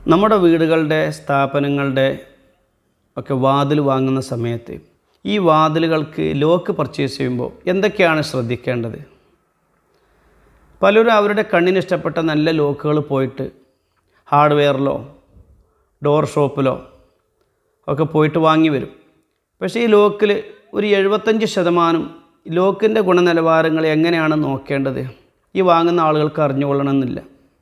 നമ്മുടെ വീടുകളുടെ സ്ഥാപനങ്ങളുടെ ഒക്കെ വാതിൽ വാങ്ങുന്ന സമയത്ത് ഈ വാതിലുകൾക്ക് ലോക്ക് പർച്ചേസ് ചെയ്യുമ്പോൾ എന്തൊക്കെയാണ് ശ്രദ്ധിക്കേണ്ടത് പലരും അവരുടെ കണ്ണിന് ഇഷ്ടപ്പെട്ട നല്ല ലോക്കുകൾ പോയിട്ട് ഹാർഡ്വെയറിലോ ഡോർ ഷോപ്പിലോ ഒക്കെ പോയിട്ട് വാങ്ങി വരും പക്ഷേ ഈ ലോക്കിൽ ഒരു എഴുപത്തഞ്ച് ശതമാനം ലോക്കിൻ്റെ ഗുണനിലവാരങ്ങൾ എങ്ങനെയാണ് നോക്കേണ്ടത് ഈ വാങ്ങുന്ന ആളുകൾക്ക് അറിഞ്ഞുകൊള്ളണമെന്നില്ല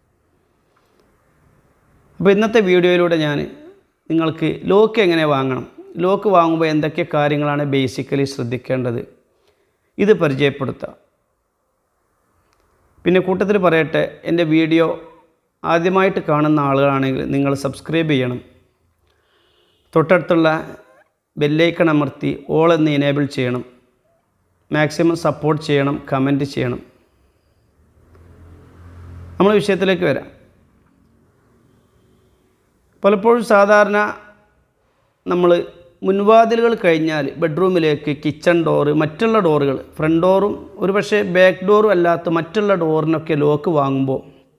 അപ്പോൾ ഇന്നത്തെ വീഡിയോയിലൂടെ ഞാൻ നിങ്ങൾക്ക് ലോക്ക് എങ്ങനെ വാങ്ങണം ലോക്ക് വാങ്ങുമ്പോൾ എന്തൊക്കെ കാര്യങ്ങളാണ് ബേസിക്കലി ശ്രദ്ധിക്കേണ്ടത് ഇത് പരിചയപ്പെടുത്താം പിന്നെ കൂട്ടത്തിൽ പറയട്ടെ എൻ്റെ വീഡിയോ ആദ്യമായിട്ട് കാണുന്ന ആളുകളാണെങ്കിൽ നിങ്ങൾ സബ്സ്ക്രൈബ് ചെയ്യണം തൊട്ടടുത്തുള്ള ബെല്ലൈക്കൺ അമർത്തി ഓൾ എന്ന് എനേബിൾ ചെയ്യണം മാക്സിമം സപ്പോർട്ട് ചെയ്യണം കമൻറ്റ് ചെയ്യണം നമ്മൾ വിഷയത്തിലേക്ക് വരാം പലപ്പോഴും സാധാരണ നമ്മൾ മുൻവാതിലുകൾ കഴിഞ്ഞാൽ ബെഡ്റൂമിലേക്ക് കിച്ചൺ ഡോറ് മറ്റുള്ള ഡോറുകൾ ഫ്രണ്ട് ഡോറും ഒരു പക്ഷേ ബാക്ക് ഡോറും അല്ലാത്ത മറ്റുള്ള ഡോറിനൊക്കെ ലോക്ക് വാങ്ങുമ്പോൾ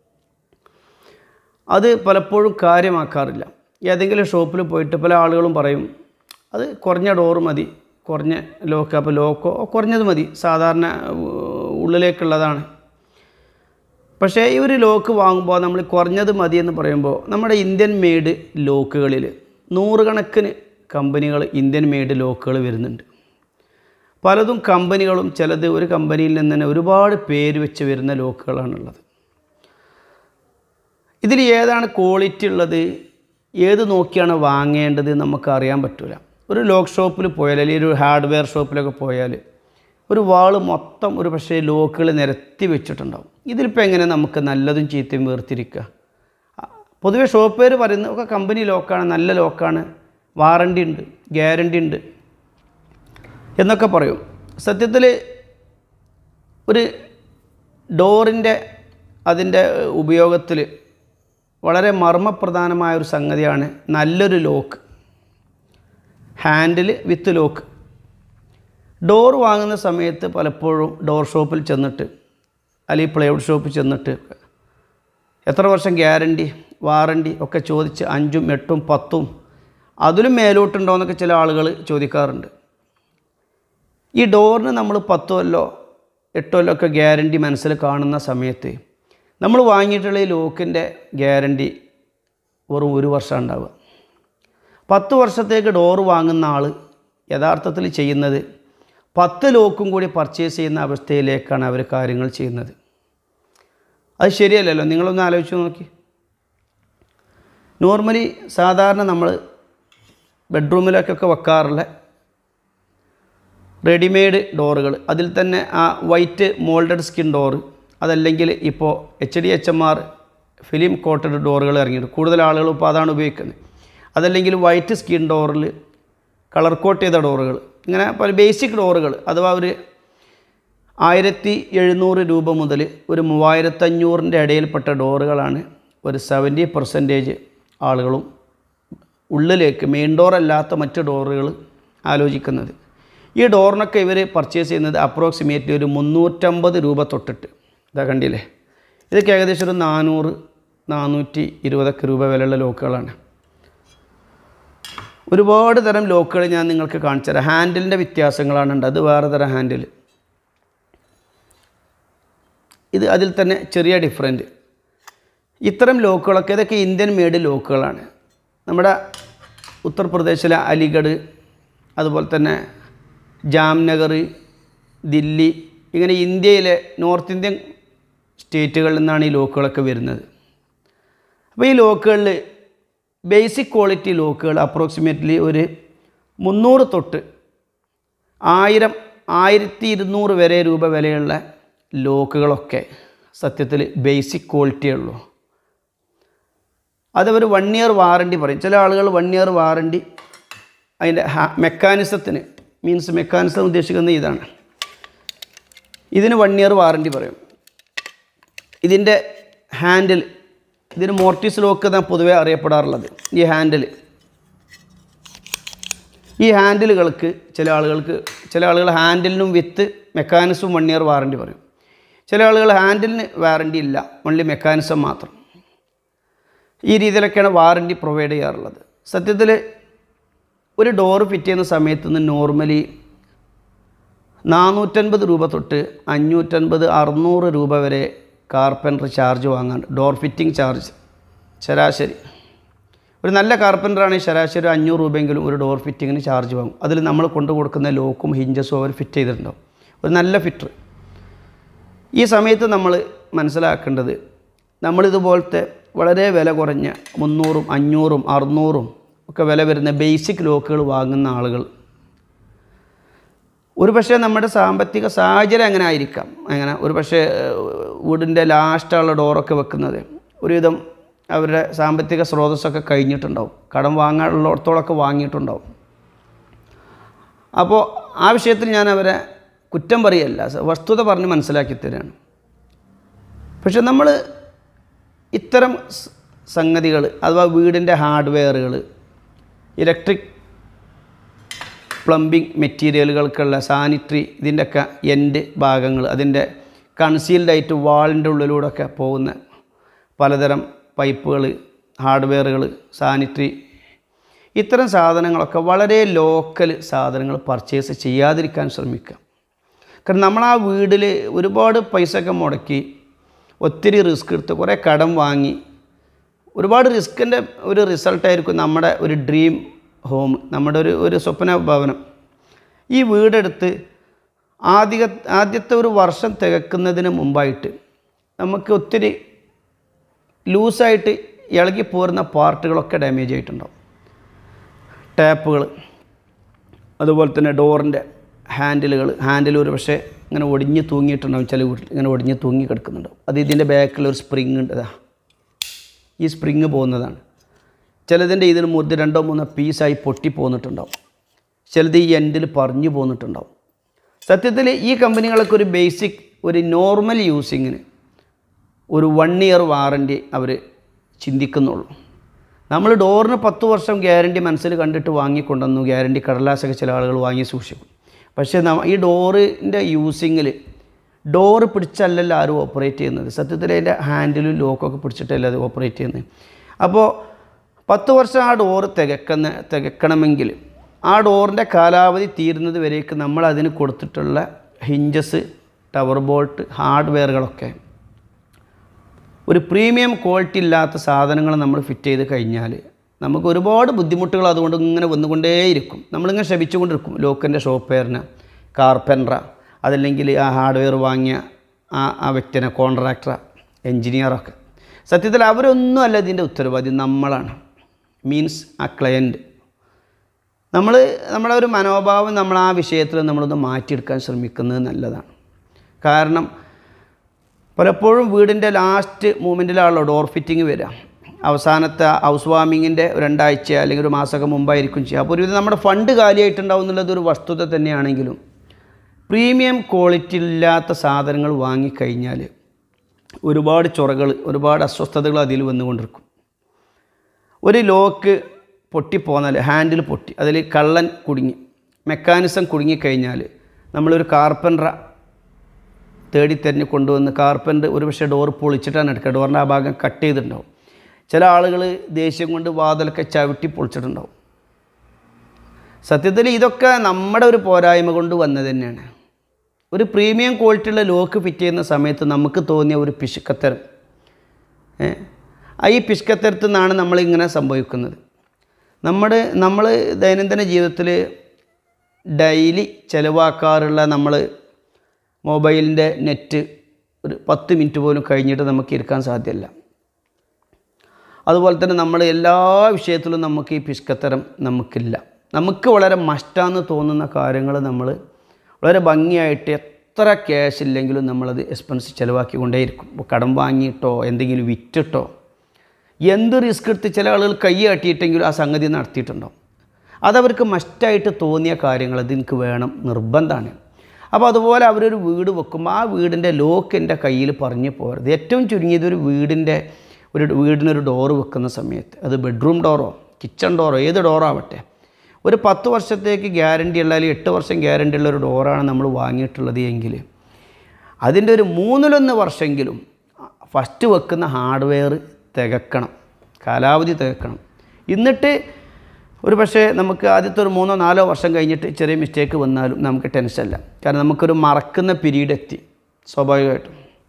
അത് പലപ്പോഴും കാര്യമാക്കാറില്ല ഏതെങ്കിലും ഷോപ്പിൽ പോയിട്ട് പല ആളുകളും പറയും അത് കുറഞ്ഞ ഡോറ് മതി കുറഞ്ഞ ലോക്ക് അപ്പോൾ ലോക്കോ കുറഞ്ഞത് മതി സാധാരണ ഉള്ളിലേക്കുള്ളതാണ് പക്ഷേ ഈ ഒരു ലോക്ക് വാങ്ങുമ്പോൾ നമ്മൾ കുറഞ്ഞത് മതി എന്ന് പറയുമ്പോൾ നമ്മുടെ ഇന്ത്യൻ മെയ്ഡ് ലോക്കുകളിൽ നൂറുകണക്കിന് കമ്പനികൾ ഇന്ത്യൻ മെയ്ഡ് ലോക്കുകൾ വരുന്നുണ്ട് പലതും കമ്പനികളും ചിലത് ഒരു കമ്പനിയിൽ നിന്ന് തന്നെ ഒരുപാട് പേര് വെച്ച് വരുന്ന ലോക്കുകളാണുള്ളത് ഇതിൽ ഏതാണ് ക്വാളിറ്റി ഉള്ളത് ഏത് നോക്കിയാണ് വാങ്ങേണ്ടത് നമുക്ക് അറിയാൻ പറ്റില്ല ഒരു ലോക്ക് ഷോപ്പിൽ പോയാൽ അല്ലെങ്കിൽ ഒരു ഹാർഡ്വെയർ ഷോപ്പിലൊക്കെ പോയാൽ ഒരു വാള് മൊത്തം ഒരു പക്ഷേ ലോക്കുകൾ നിരത്തി വെച്ചിട്ടുണ്ടാവും ഇതിലിപ്പോൾ എങ്ങനെ നമുക്ക് നല്ലതും ചീത്തയും വേർതിരിക്കുക പൊതുവേ ഷോപ്പ് പേര് പറയുന്നത് ഒക്കെ കമ്പനി ലോക്കാണ് നല്ല ലോക്കാണ് വാറണ്ടി ഉണ്ട് ഗ്യാരണ്ടി ഉണ്ട് എന്നൊക്കെ പറയും സത്യത്തിൽ ഒരു ഡോറിൻ്റെ അതിൻ്റെ ഉപയോഗത്തിൽ വളരെ മർമ്മപ്രധാനമായ ഒരു സംഗതിയാണ് നല്ലൊരു lock handle with lock door വാങ്ങുന്ന സമയത്ത് പലപ്പോഴും ഡോർ ഷോപ്പിൽ ചെന്നിട്ട് അല്ലെങ്കിൽ പ്ലൈവുഡ് ഷോപ്പിൽ ചെന്നിട്ട് എത്ര വർഷം ഗ്യാരണ്ടി വാറണ്ടി ഒക്കെ ചോദിച്ച് അഞ്ചും എട്ടും പത്തും അതിലും മേലോട്ടുണ്ടോ എന്നൊക്കെ ചില ആളുകൾ ചോദിക്കാറുണ്ട് ഈ ഡോറിന് നമ്മൾ പത്തോ അല്ലോ എട്ടോ അല്ലോ ഒക്കെ ഗ്യാരണ്ടി മനസ്സിൽ കാണുന്ന സമയത്ത് നമ്മൾ വാങ്ങിയിട്ടുള്ള ഈ ലോക്കിൻ്റെ ഗ്യാരണ്ടി വെറും ഒരു വർഷം ഉണ്ടാവുക പത്ത് വർഷത്തേക്ക് ഡോറ് വാങ്ങുന്ന ആൾ യഥാർത്ഥത്തിൽ ചെയ്യുന്നത് പത്ത് ലോക്കും കൂടി പർച്ചേസ് ചെയ്യുന്ന അവസ്ഥയിലേക്കാണ് അവർ കാര്യങ്ങൾ ചെയ്യുന്നത് അത് ശരിയല്ലല്ലോ നിങ്ങളൊന്ന് ആലോചിച്ച് നോക്കി നോർമലി സാധാരണ നമ്മൾ ബെഡ്റൂമിലേക്കൊക്കെ വെക്കാറുള്ള റെഡിമെയ്ഡ് ഡോറുകൾ അതിൽ തന്നെ ആ വൈറ്റ് മോൾഡഡ് സ്കിൻ ഡോറ് അതല്ലെങ്കിൽ ഇപ്പോൾ H D H M R film coated ഡോറുകൾ ഇറങ്ങിയിട്ടുണ്ട് കൂടുതൽ ആളുകൾ ഇപ്പോൾ അതാണ് ഉപയോഗിക്കുന്നത് അതല്ലെങ്കിൽ വൈറ്റ് സ്കിൻ ഡോറിൽ കളർ കോട്ട് ചെയ്ത ഡോറുകൾ ഇങ്ങനെ പല ബേസിക് ഡോറുകൾ അഥവാ ഒരു ആയിരത്തി എഴുന്നൂറ് രൂപ മുതൽ ഒരു മൂവായിരത്തഞ്ഞൂറിൻ്റെ ഇടയിൽപ്പെട്ട ഡോറുകളാണ് ഒരു സെവൻറ്റി പെർസെൻറ്റേജ് ആളുകളും ഉള്ളിലേക്ക് മെയിൻ ഡോർ അല്ലാത്ത മറ്റ് ഡോറുകൾ ആലോചിക്കുന്നത് ഈ ഡോറിനൊക്കെ ഇവർ പർച്ചേസ് ചെയ്യുന്നത് അപ്രോക്സിമേറ്റ്ലി ഒരു മുന്നൂറ്റമ്പത് രൂപ തൊട്ടിട്ട് ഇതാ കണ്ടില്ലേ ഇതൊക്കെ ഏകദേശം ഒരു നാനൂറ് നാനൂറ്റി ഇരുപതൊക്കെ രൂപ വിലയുള്ള ലോക്കുകളാണ് ഒരുപാട് തരം ലോക്കുകൾ ഞാൻ നിങ്ങൾക്ക് കാണിച്ചു തരാം ഹാൻഡിലിൻ്റെ വ്യത്യാസങ്ങളാണ് ഉണ്ട് അത് വേറെ തരം ഹാൻഡിൽ ഇത് അതിൽ തന്നെ ചെറിയ ഡിഫറൻറ്റ് ഇത്തരം ലോക്കുകളൊക്കെ ഇതൊക്കെ ഇന്ത്യൻ മെയ്ഡ് ലോക്കുകളാണ് നമ്മുടെ ഉത്തർപ്രദേശിലെ അലിഗഡ് അതുപോലെ തന്നെ ജാംനഗർ ദില്ലി ഇങ്ങനെ ഇന്ത്യയിലെ നോർത്ത് ഇന്ത്യൻ സ്റ്റേറ്റുകളിൽ നിന്നാണ് ഈ ലോക്കുകളൊക്കെ വരുന്നത് അപ്പോൾ ഈ ലോക്കുകളിൽ ബേസിക് ക്വാളിറ്റി ലോക്കുകൾ അപ്രോക്സിമേറ്റ്ലി ഒരു മുന്നൂറ് തൊട്ട് ആയിരം ആയിരത്തി ഇരുന്നൂറ് വരെ രൂപ വിലയുള്ള ലോക്കുകളൊക്കെ സത്യത്തിൽ ബേസിക് ക്വാളിറ്റിയേ ഉള്ളൂ അതവർ വൺ ഇയർ വാറണ്ടി പറയും ചില ആളുകൾ വൺ ഇയർ വാറണ്ടി അതിൻ്റെ മെക്കാനിസത്തിന് മീൻസ് മെക്കാനിസം ഉദ്ദേശിക്കുന്നത് ഇതാണ് ഇതിന് വൺ ഇയർ വാറണ്ടി പറയും ഇതിൻ്റെ ഹാൻഡിൽ ഇതിന് മോർട്ടീസ് ലോക്ക് എന്നാണ് പൊതുവെ അറിയപ്പെടാറുള്ളത് ഈ ഹാൻഡിൽ ഈ ഹാൻഡിലുകൾക്ക് ചില ആളുകൾക്ക് ചില ആളുകൾ ഹാൻഡിലിനും with mechanism one year warranty പറയും ചില ആളുകൾ ഹാൻഡിലിന് വാറണ്ടി ഇല്ല ഓൺലി മെക്കാനിസം മാത്രം ഈ രീതിയിലൊക്കെയാണ് വാറൻറ്റി പ്രൊവൈഡ് ചെയ്യാറുള്ളത് സത്യത്തിൽ ഒരു ഡോറ് ഫിറ്റ് ചെയ്യുന്ന സമയത്ത് നിന്ന് നോർമലി നാനൂറ്റൻപത് രൂപ തൊട്ട് അഞ്ഞൂറ്റൻപത് അറുന്നൂറ് രൂപ വരെ കാർപ്പൻറ്റർ ചാർജ് വാങ്ങാൻ ഡോർ ഫിറ്റിംഗ് ചാർജ് ശരാശരി ഒരു നല്ല കാർപ്പൻ്ററാണെങ്കിൽ ശരാശരി ഒരു അഞ്ഞൂറ് രൂപയെങ്കിലും ഒരു ഡോർ ഫിറ്റിങ്ങിന് ചാർജ് വാങ്ങും അതിൽ നമ്മൾ കൊണ്ടു കൊടുക്കുന്ന ലോക്കും ഹിഞ്ചസും അവർ ഫിറ്റ് ചെയ്തിട്ടുണ്ടാവും ഒരു നല്ല ഫിറ്റർ ഈ സമയത്ത് നമ്മൾ മനസ്സിലാക്കേണ്ടത് നമ്മളിതുപോലത്തെ വളരെ വില കുറഞ്ഞ മുന്നൂറും അഞ്ഞൂറും അറുന്നൂറും ഒക്കെ വില വരുന്ന ബേസിക് ലോക്കുകൾ വാങ്ങുന്ന ആളുകൾ ഒരു പക്ഷേ നമ്മുടെ സാമ്പത്തിക സാഹചര്യം അങ്ങനെ ആയിരിക്കാം അങ്ങനെ ഒരു പക്ഷേ വീടിൻ്റെ ലാസ്റ്റുള്ള ഡോറൊക്കെ വെക്കുന്നത് ഒരുവിധം അവരുടെ സാമ്പത്തിക സ്രോതസ്സൊക്കെ കഴിഞ്ഞിട്ടുണ്ടാവും കടം വാങ്ങാനുള്ളിടത്തോളമൊക്കെ വാങ്ങിയിട്ടുണ്ടാവും അപ്പോൾ ആ വിഷയത്തിൽ ഞാൻ അവരെ കുറ്റം പറയല്ല വസ്തുത പറഞ്ഞ് മനസ്സിലാക്കി തരാണ് പക്ഷെ നമ്മൾ ഇത്തരം സംഗതികൾ അഥവാ വീടിൻ്റെ ഹാർഡ്വെയറുകൾ ഇലക്ട്രിക് പ്ലംബിംഗ് മെറ്റീരിയലുകൾക്കുള്ള സാനിറ്ററി ഇതിൻ്റെയൊക്കെ എൻഡ് ഭാഗങ്ങൾ അതിൻ്റെ കൺസീൽഡായിട്ട് വാളിൻ്റെ ഉള്ളിലൂടെയൊക്കെ പോകുന്ന പലതരം പൈപ്പുകൾ ഹാർഡ്വെയറുകൾ സാനിറ്ററി ഇത്തരം സാധനങ്ങളൊക്കെ വളരെ ലോക്കൽ സാധനങ്ങൾ പർച്ചേസ് ചെയ്യാതിരിക്കാൻ ശ്രമിക്കുക കാരണം നമ്മൾ ആ വീട്ടിൽ ഒരുപാട് പൈസയൊക്കെ മുടക്കി ഒത്തിരി റിസ്ക് എടുത്ത് കുറേ കടം വാങ്ങി ഒരുപാട് റിസ്ക്കിൻ്റെ ഒരു റിസൾട്ടായിരിക്കും നമ്മുടെ ഒരു ഡ്രീം ഹോം നമ്മുടെ ഒരു ഒരു സ്വപ്ന ഭവനം ഈ വീടെടുത്ത് ആദ്യ ആദ്യത്തെ ഒരു വർഷം തികക്കുന്നതിന് മുമ്പായിട്ട് നമുക്ക് ഒത്തിരി ലൂസായിട്ട് ഇളകി പോരുന്ന പാർട്ടുകളൊക്കെ ഡാമേജ് ആയിട്ടുണ്ടാവും ടാപ്പുകൾ അതുപോലെ തന്നെ ഡോറിൻ്റെ ഹാൻഡിലുകൾ ഹാൻഡിൽ ഒരു പക്ഷേ ഇങ്ങനെ ഒടിഞ്ഞ് തൂങ്ങിയിട്ടുണ്ടാവും ചില വീട്ടിൽ ഇങ്ങനെ ഒടിഞ്ഞ് തൂങ്ങി കിടക്കുന്നുണ്ടാവും അത് ഇതിൻ്റെ ബാക്കിൽ ഒരു സ്പ്രിങ് ഉണ്ട് ഇതാ ഈ സ്പ്രിങ് പോകുന്നതാണ് ചിലതിൻ്റെ ഇതിന് മുദ്ദ രണ്ടോ മൂന്നോ പീസായി പൊട്ടി പോന്നിട്ടുണ്ടാവും ചിലത് ഈ എൻഡിൽ പറഞ്ഞു പോന്നിട്ടുണ്ടാവും സത്യത്തിൽ ഈ കമ്പനികളൊക്കെ ഒരു ബേസിക് ഒരു നോർമൽ യൂസിങ്ങിന് ഒരു വൺ ഇയർ വാറൻറ്റി അവർ ചിന്തിക്കുന്നുള്ളൂ നമ്മൾ ഡോറിന് പത്ത് വർഷം ഗ്യാരണ്ടി മനസ്സിൽ കണ്ടിട്ട് വാങ്ങിക്കൊണ്ടുവന്നു ഗ്യാരണ്ടി കടലാസൊക്കെ ചില ആളുകൾ വാങ്ങി സൂക്ഷിക്കും പക്ഷേ ഈ ഡോറിൻ്റെ യൂസിങ്ങിൽ ഡോറ് പിടിച്ചല്ലല്ലോ ആരും ഓപ്പറേറ്റ് ചെയ്യുന്നത് സത്യത്തിൽ അതിൻ്റെ ഹാൻഡിലും ലോക്കൊക്കെ പിടിച്ചിട്ടല്ല അത് ഓപ്പറേറ്റ് ചെയ്യുന്നത് അപ്പോൾ പത്ത് വർഷം ആ ഡോറ് തികക്കുന്ന തികക്കണമെങ്കിൽ ആ ഡോറിൻ്റെ കാലാവധി തീരുന്നത് വരേക്ക് നമ്മൾ അതിന് കൊടുത്തിട്ടുള്ള ഹിഞ്ചസ് ടവർ ബോൾട്ട് ഹാർഡ്വെയറുകളൊക്കെ ഒരു പ്രീമിയം ക്വാളിറ്റി ഇല്ലാത്ത സാധനങ്ങൾ നമ്മൾ ഫിറ്റ് ചെയ്ത് കഴിഞ്ഞാൽ നമുക്ക് ഒരുപാട് ബുദ്ധിമുട്ടുകൾ അതുകൊണ്ട് ഇങ്ങനെ വന്നുകൊണ്ടേയിരിക്കും നമ്മളിങ്ങനെ ശപിച്ചുകൊണ്ടിരിക്കും ലോക്കൻ്റെ ഷോപ്പേറിന് കാർപ്പൻട്ര അതല്ലെങ്കിൽ ആ ഹാർഡ്വെയർ വാങ്ങിയ ആ ആ വ്യക്തിനെ കോൺട്രാക്ടർ എൻജിനീയറൊക്കെ സത്യത്തിൽ അവരൊന്നും അല്ല ഇതിൻ്റെ ഉത്തരവാദി നമ്മളാണ് മീൻസ് ആ ക്ലയൻറ്റ് നമ്മൾ നമ്മുടെ ഒരു മനോഭാവം നമ്മൾ ആ വിഷയത്തിൽ നമ്മളൊന്ന് മാറ്റിയെടുക്കാൻ ശ്രമിക്കുന്നത് നല്ലതാണ് കാരണം പലപ്പോഴും വീടിൻ്റെ ലാസ്റ്റ് മൂമെൻറ്റിലാണല്ലോ ഡോർ ഫിറ്റിംഗ് വരിക അവസാനത്തെ ഹൗസ് വാമിങ്ങിൻ്റെ രണ്ടാഴ്ച അല്ലെങ്കിൽ ഒരു മാസമൊക്കെ മുമ്പായിരിക്കും ചെയ്യുക അപ്പോൾ ഒരുവിധം നമ്മുടെ ഫണ്ട് കാലിയായിട്ടുണ്ടാവും എന്നുള്ളത് ഒരു വസ്തുത തന്നെയാണെങ്കിലും പ്രീമിയം ക്വാളിറ്റി ഇല്ലാത്ത സാധനങ്ങൾ വാങ്ങിക്കഴിഞ്ഞാൽ ഒരുപാട് ചൊറകൾ ഒരുപാട് അസ്വസ്ഥതകൾ അതിൽ വന്നുകൊണ്ടിരിക്കും ഒരു ലോക്ക് പൊട്ടിപ്പോന്നാൽ ഹാൻഡിൽ പൊട്ടി അതിൽ കള്ളൻ കുടുങ്ങി മെക്കാനിസം കുടുങ്ങിക്കഴിഞ്ഞാൽ നമ്മളൊരു കാർപ്പൻട്ര തേടി തെരഞ്ഞ് കൊണ്ടുവന്ന് കാർപ്പൻ്റ് ഒരു പക്ഷേ ഡോർ പൊളിച്ചിട്ടാണ് എടുക്കുക ഡോറിൻ്റെ ആ ഭാഗം കട്ട് ചെയ്തിട്ടുണ്ടാവും ചില ആളുകൾ ദേഷ്യം കൊണ്ട് വാതിലൊക്കെ ചവിട്ടി പൊളിച്ചിട്ടുണ്ടാവും സത്യത്തിൽ ഇതൊക്കെ നമ്മുടെ ഒരു പോരായ്മ കൊണ്ട് വന്നത് തന്നെയാണ് ഒരു പ്രീമിയം ക്വാളിറ്റിയുള്ള ലോക്ക് ഫിറ്റ് ചെയ്യുന്ന സമയത്ത് നമുക്ക് തോന്നിയ ഒരു പിശുക്കത്തരം ഏ, ആ ഈ പിശുക്കത്തരത്തിൽ നിന്നാണ് നമ്മളിങ്ങനെ സംഭവിക്കുന്നത് നമ്മുടെ നമ്മൾ ദൈനംദിന ജീവിതത്തിൽ ഡെയിലി ചിലവാക്കാറുള്ള നമ്മൾ മൊബൈലിൻ്റെ നെറ്റ് ഒരു പത്ത് മിനിറ്റ് പോലും കഴിഞ്ഞിട്ട് നമുക്ക് ഇരിക്കാൻ സാധ്യമല്ല അതുപോലെ തന്നെ നമ്മൾ എല്ലാ വിഷയത്തിലും നമുക്ക് ഈ പിഷ്കത്തരം നമുക്കില്ല നമുക്ക് വളരെ മസ്റ്റാന്ന് തോന്നുന്ന കാര്യങ്ങൾ നമ്മൾ വളരെ ഭംഗിയായിട്ട് എത്ര ക്യാഷ് ഇല്ലെങ്കിലും നമ്മളത് എക്സ്പെൻസ് ചിലവാക്കിക്കൊണ്ടേയിരിക്കും ഇപ്പോൾ കടം വാങ്ങിയിട്ടോ എന്തെങ്കിലും വിറ്റിട്ടോ എന്ത് റിസ്ക് എടുത്ത് ചില ആളുകൾ കൈ കാട്ടിയിട്ടെങ്കിലും ആ സംഗതി നടത്തിയിട്ടുണ്ടാവും അതവർക്ക് മസ്റ്റായിട്ട് തോന്നിയ കാര്യങ്ങൾ അത് എനിക്ക് വേണം നിർബന്ധമാണ് അപ്പോൾ അതുപോലെ അവരൊരു വീട് വെക്കുമ്പോൾ ആ വീടിൻ്റെ ലോക്ക് എൻ്റെ കയ്യിൽ പറഞ്ഞു പോകരുത് ഏറ്റവും ചുരുങ്ങിയത് ഒരു വീടിൻ്റെ ഒരു വീടിനൊരു ഡോറ് വെക്കുന്ന സമയത്ത് അത് ബെഡ്റൂം ഡോറോ കിച്ചൺ ഡോറോ ഏത് ഡോറോ ആവട്ടെ ഒരു പത്ത് വർഷത്തേക്ക് ഗ്യാരണ്ടി ഉള്ള അല്ലെങ്കിൽ എട്ട് വർഷം ഗ്യാരണ്ടി ഉള്ള ഒരു ഡോറാണ് നമ്മൾ വാങ്ങിയിട്ടുള്ളത് എങ്കിൽ അതിൻ്റെ ഒരു മൂന്നിലൊന്ന് വർഷമെങ്കിലും ഫസ്റ്റ് വെക്കുന്ന ഹാർഡ്വെയർ തികക്കണം കാലാവധി തീർക്കണം എന്നിട്ട് ഒരു പക്ഷേ നമുക്ക് ആദ്യത്തെ ഒരു മൂന്നോ നാലോ വർഷം കഴിഞ്ഞിട്ട് ചെറിയ മിസ്റ്റേക്ക് വന്നാലും നമുക്ക് ടെൻഷനല്ല കാരണം നമുക്കൊരു മറക്കുന്ന പീരീഡ് എത്തി സ്വാഭാവികമായിട്ടും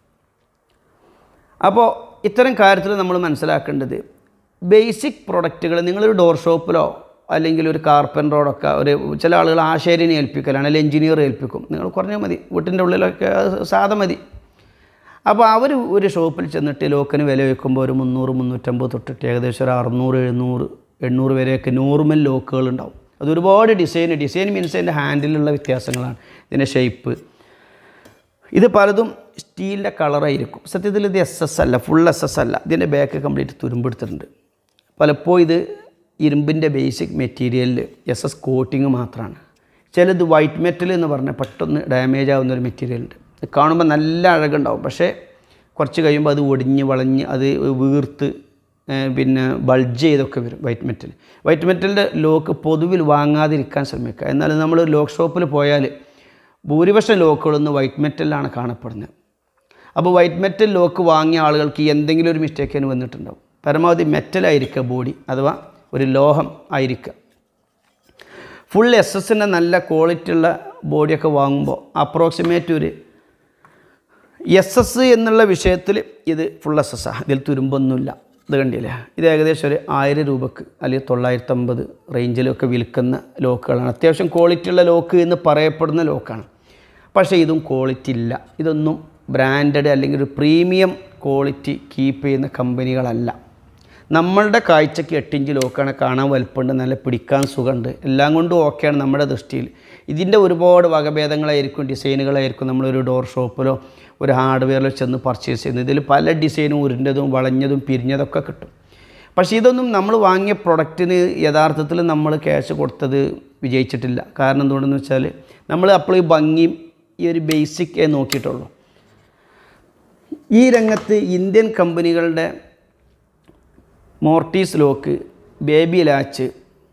അപ്പോൾ ഇത്തരം കാര്യത്തിൽ നമ്മൾ മനസ്സിലാക്കേണ്ടത് ബേസിക് പ്രൊഡക്റ്റുകൾ നിങ്ങളൊരു ഡോർ ഷോപ്പിലോ അല്ലെങ്കിൽ ഒരു കാർപ്പൻറ്ററോടൊക്കെ ഒരു ചില ആളുകൾ ആശാരിനെ ഏൽപ്പിക്കലാണ് അല്ലെങ്കിൽ എഞ്ചിനീയർ ഏൽപ്പിക്കും നിങ്ങൾ കുറഞ്ഞാൽ മതി വീട്ടിൻ്റെ ഉള്ളിലൊക്കെ അത് സാധ മതി അപ്പോൾ അവർ ഒരു ഷോപ്പിൽ ചെന്നിട്ട് ലോക്കിന് വില വയ്ക്കുമ്പോൾ ഒരു മുന്നൂറ് മുന്നൂറ്റമ്പത് തൊട്ടിട്ട് ഏകദേശം ഒരു അറുന്നൂറ് എഴുന്നൂറ് എണ്ണൂറ് വരെയൊക്കെ നോർമൽ ലോക്കുകൾ ഉണ്ടാവും അത് ഒരുപാട് ഡിസൈൻ ഡിസൈൻ മീൻസ് അതിൻ്റെ ഹാൻഡിലുള്ള വ്യത്യാസങ്ങളാണ് ഇതിൻ്റെ ഷേപ്പ് ഇത് പലതും സ്റ്റീലിൻ്റെ കളറായിരിക്കും സത്യത്തിൽ ഇത് എസ് എസ് അല്ല ഫുൾ എസ് എസ് അല്ല ഇതിൻ്റെ ബാക്ക് കംപ്ലീറ്റ് തുരുമ്പെടുത്തിട്ടുണ്ട് പലപ്പോഴും ഇത് ഇരുമ്പിൻ്റെ ബേസിക് മെറ്റീരിയലിൽ എസ് എസ് കോട്ടിങ് മാത്രമാണ് ചിലത് വൈറ്റ് മെറ്റൽ എന്ന് പറഞ്ഞാൽ പെട്ടെന്ന് ഡാമേജ് ആവുന്ന ഒരു മെറ്റീരിയൽ ഉണ്ട് ഇത് കാണുമ്പോൾ നല്ല അഴകുണ്ടാവും പക്ഷേ കുറച്ച് കഴിയുമ്പോൾ അത് ഒടിഞ്ഞ് വളഞ്ഞ് അത് വീർത്ത് ഏഹ് പിന്നെ ബൾജ് ചെയ്തൊക്കെ വരും വൈറ്റ് മെറ്റൽ വൈറ്റ് മെറ്റലിൻ്റെ ലോക്ക് പൊതുവിൽ വാങ്ങാതിരിക്കാൻ ശ്രമിക്കുക എന്നാൽ നമ്മൾ ലോക്ക് ഷോപ്പിൽ പോയാൽ ഭൂരിപക്ഷം ലോക്കുകളൊന്നും വൈറ്റ് മെറ്റലിലാണ് കാണപ്പെടുന്നത് അപ്പോൾ വൈറ്റ് മെറ്റൽ ലോക്ക് വാങ്ങിയ ആളുകൾക്ക് എന്തെങ്കിലും ഒരു മിസ്റ്റേക്കിന് വന്നിട്ടുണ്ടാവും പരമാവധി മെറ്റലായിരിക്കുക ബോഡി അഥവാ ഒരു ലോഹം ആയിരിക്കുക ഫുൾ എസ് എസിൻ്റെ നല്ല ക്വാളിറ്റി ഉള്ള ബോഡിയൊക്കെ വാങ്ങുമ്പോൾ അപ്രോക്സിമേറ്റ് ഒരു എസ് എസ് എന്നുള്ള വിഷയത്തിൽ ഇത് ഫുൾ എസ് എസ് ആണ് ഇതിൽ തുരുമ്പൊന്നുമില്ല ഇത് കണ്ടില്ലേ ഇത് ഏകദേശം ഒരു ആയിരം രൂപക്ക് അല്ലെങ്കിൽ തൊള്ളായിരത്തമ്പത് റേഞ്ചിലൊക്കെ വിൽക്കുന്ന ലോക്കുകളാണ് അത്യാവശ്യം ക്വാളിറ്റി ഉള്ള ലോക്ക് എന്ന് പറയപ്പെടുന്ന ലോക്കാണ് പക്ഷേ ഇതും ക്വാളിറ്റി ഇല്ല ഇതൊന്നും ബ്രാൻഡഡ് അല്ലെങ്കിൽ ഒരു പ്രീമിയം ക്വാളിറ്റി കീപ്പ് ചെയ്യുന്ന കമ്പനികളല്ല നമ്മളുടെ കാഴ്ചയ്ക്ക് എട്ടിഞ്ച് ലോക്കാണ് കാണാൻ വലുപ്പമുണ്ട് നല്ല പിടിക്കാൻ സുഖമുണ്ട് എല്ലാം കൊണ്ടും ഓക്കെയാണ് നമ്മുടെ ദൃഷ്ടിയിൽ ഇതിൻ്റെ ഒരുപാട് വകഭേദങ്ങളായിരിക്കും ഡിസൈനുകളായിരിക്കും നമ്മളൊരു ഡോർ ഷോപ്പിലോ ഒരു ഹാർഡ്വെയറിലോ ചെന്ന് പർച്ചേസ് ചെയ്യുന്നത് ഇതിൽ പല ഡിസൈനും ഉരുണ്ടതും വളഞ്ഞതും പിരിഞ്ഞതൊക്കെ കിട്ടും പക്ഷേ ഇതൊന്നും നമ്മൾ വാങ്ങിയ പ്രൊഡക്റ്റിന് യഥാർത്ഥത്തിൽ നമ്മൾ ക്യാഷ് കൊടുത്തത് വിജയിച്ചിട്ടില്ല കാരണം എന്തുകൊണ്ടെന്ന് വെച്ചാൽ നമ്മൾ അപ്പോൾ ഈ ഭംഗിയും ഈ ഒരു ബേസിക്കേ നോക്കിയിട്ടുള്ളൂ ഈ രംഗത്ത് ഇന്ത്യൻ കമ്പനികളുടെ mortise lock baby latch